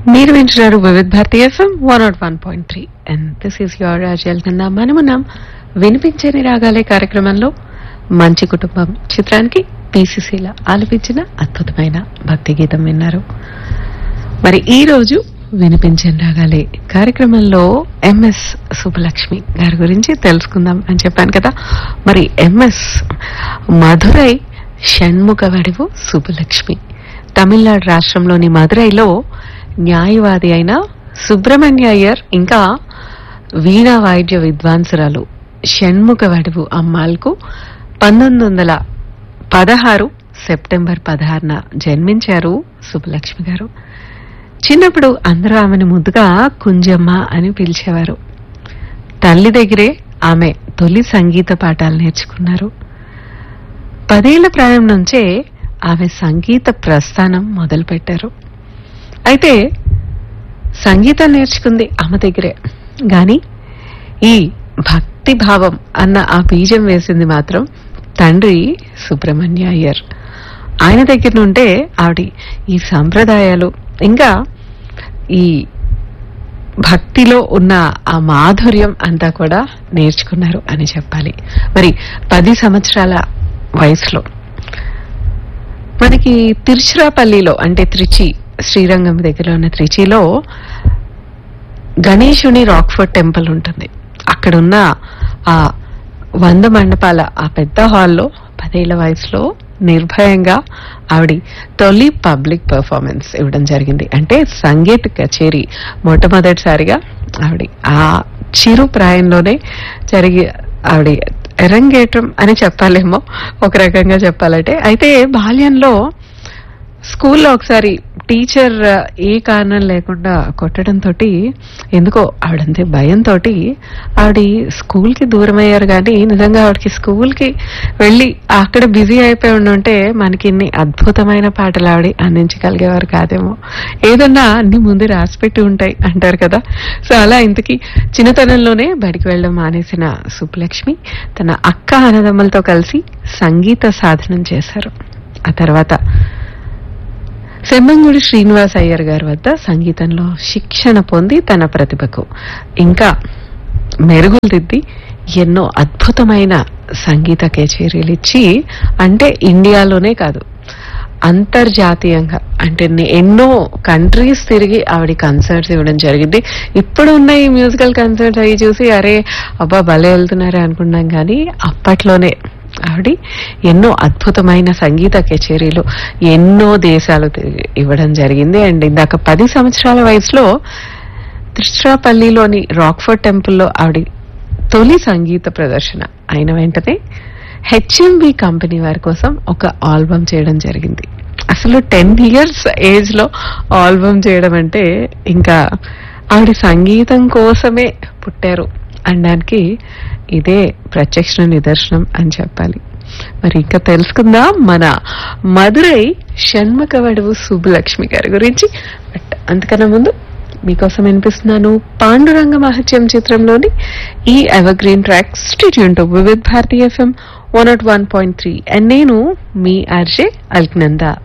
మీరు వింటున్నారు Vividh Bharati FM one nought one point three and this is your రాజల్ కింద మనమున్నాం వినిపించని రాగాలే కార్యక్రమంలో మంచి కుటుంబం చిత్రానికి పీసీసీల ఆలపించిన అద్భుతమైన భక్తి గీతం విన్నారు మరి ఈ రోజు వినిపించని రాగాలే కార్యక్రమంలో ఎంఎస్ సుబ్బలక్ష్మి గారి గురించి తెలుసుకుందాం అని చెప్పాను కదా మరి ఎంఎస్ మధురై షణ్ముఖ వడివు సుబ్బలక్ష్మి తమిళనాడు రాష్ట్రంలోని మదురైలో న్యాయవాది అయిన సుబ్రహ్మణ్య అయ్యర్ ఇంకా వీణా వాయిద్య విద్వాంసురాలు షణ్ముఖ వడివు అమ్మాల్కు పంతొమ్మిది వందల పదహారు సెప్టెంబర్ పదహారున జన్మించారు సుబ్బలక్ష్మి గారు చిన్నప్పుడు అందరూ ఆమెను ముద్దుగా కుంజమ్మ అని పిలిచేవారు తల్లి దగ్గరే ఆమె తొలి సంగీత పాఠాలు నేర్చుకున్నారు పదేళ్ల ప్రాయం నుంచే ఆమె సంగీత ప్రస్థానం మొదలుపెట్టారు అయితే సంగీతం నేర్చుకుంది ఆమె దగ్గరే గాని ఈ భక్తి భావం అన్న ఆ బీజం వేసింది మాత్రం తండ్రి సుబ్రహ్మణ్య అయ్యర్ ఆయన దగ్గర నుండే ఆవిడ ఈ సంప్రదాయాలు ఇంకా ఈ భక్తిలో ఉన్న ఆ మాధుర్యం అంతా కూడా నేర్చుకున్నారు అని చెప్పాలి మరి పది సంవత్సరాల వయసులో మనకి తిరుచిరాపల్లిలో అంటే త్రిచి శ్రీరంగం దగ్గర ఉన్న త్రిచిలో గణేశుని రాక్ఫోర్డ్ టెంపుల్ ఉంటుంది అక్కడ ఉన్న ఆ వంద మండపాల ఆ పెద్ద హాల్లో పదేళ్ల వయసులో నిర్భయంగా ఆవిడ తొలి పబ్లిక్ పర్ఫార్మెన్స్ ఇవ్వడం జరిగింది అంటే సంగీత కచేరీ మొట్టమొదటిసారిగా ఆవిడ ఆ చిరు ప్రాయంలోనే జరిగి ఆవిడ ఎరంగేటం అని చెప్పాలేమో ఒక రకంగా చెప్పాలంటే అయితే బాల్యంలో స్కూల్లో ఒకసారి టీచర్ ఏ కారణం లేకుండా కొట్టడం తోటి ఎందుకో ఆవిడంతే భయంతో ఆవిడ స్కూల్ కి దూరం అయ్యారు కానీ నిజంగా ఆవిడకి స్కూల్ కి వెళ్ళి అక్కడ బిజీ అయిపోయి ఉండుంటే మనకి ఇన్ని అద్భుతమైన పాటలు ఆవిడ అందించగలిగేవారు కాదేమో ఏదన్నా అన్ని ముందు రాసిపెట్టి ఉంటాయి అంటారు కదా సో అలా ఇంతకీ చిన్నతనంలోనే బడికి వెళ్ళడం మానేసిన సుబ్బలక్ష్మి తన అక్క అన్నదమ్ములతో కలిసి సంగీత సాధనం చేశారు ఆ తర్వాత సెమ్మంగుడి శ్రీనివాస్ అయ్యర్ గారి వద్ద సంగీతంలో శిక్షణ పొంది తన ప్రతిభకు ఇంకా మెరుగులు దిద్ది ఎన్నో అద్భుతమైన సంగీత కచేరీలు ఇచ్చి అంటే ఇండియాలోనే కాదు అంతర్జాతీయంగా అంటే నే- ఎన్నో కంట్రీస్ తిరిగి ఆవిడ కన్సర్ట్స్ ఇవ్వడం జరిగింది ఇప్పుడు ఉన్న ఈ మ్యూజికల్ కన్సర్ట్స్ అవి చూసి అరే అబ్బా భలే వెళ్తున్నారే అనుకున్నాం కానీ అప్పట్లోనే ఆవిడ ఎన్నో అద్భుతమైన సంగీత కచేరీలు ఎన్నో దేశాలు తిరిగి ఇవ్వడం జరిగింది అండ్ ఇందాక పది సంవత్సరాల వయసులో త్రిచిరాపల్లిలోని రాక్ఫోర్డ్ టెంపుల్లో ఆవిడ తొలి సంగీత ప్రదర్శన అయిన వెంటనే హెచ్ఎంవి కంపెనీ వారి కోసం ఒక ఆల్బమ్ చేయడం జరిగింది అసలు టెన్ ఇయర్స్ ఏజ్ లో ఆల్బమ్ చేయడం అంటే ఇంకా ఆవిడ సంగీతం కోసమే పుట్టారు అనడానికి ఇదే ప్రత్యక్ష నిదర్శనం అని చెప్పాలి మరి ఇంకా తెలుసుకుందాం మన మధురై షణ్ముఖ వడువు సుబ్బలక్ష్మి గారి గురించి బట్ అంతకన్నా ముందు మీకోసం వినిపిస్తున్నాను పాండురంగ మహత్యం చిత్రంలోని ఈ evergreen track stay tuned to Vividh Bharati FM one nought one point three and నేను మీ ఆర్జే అల్క్నందా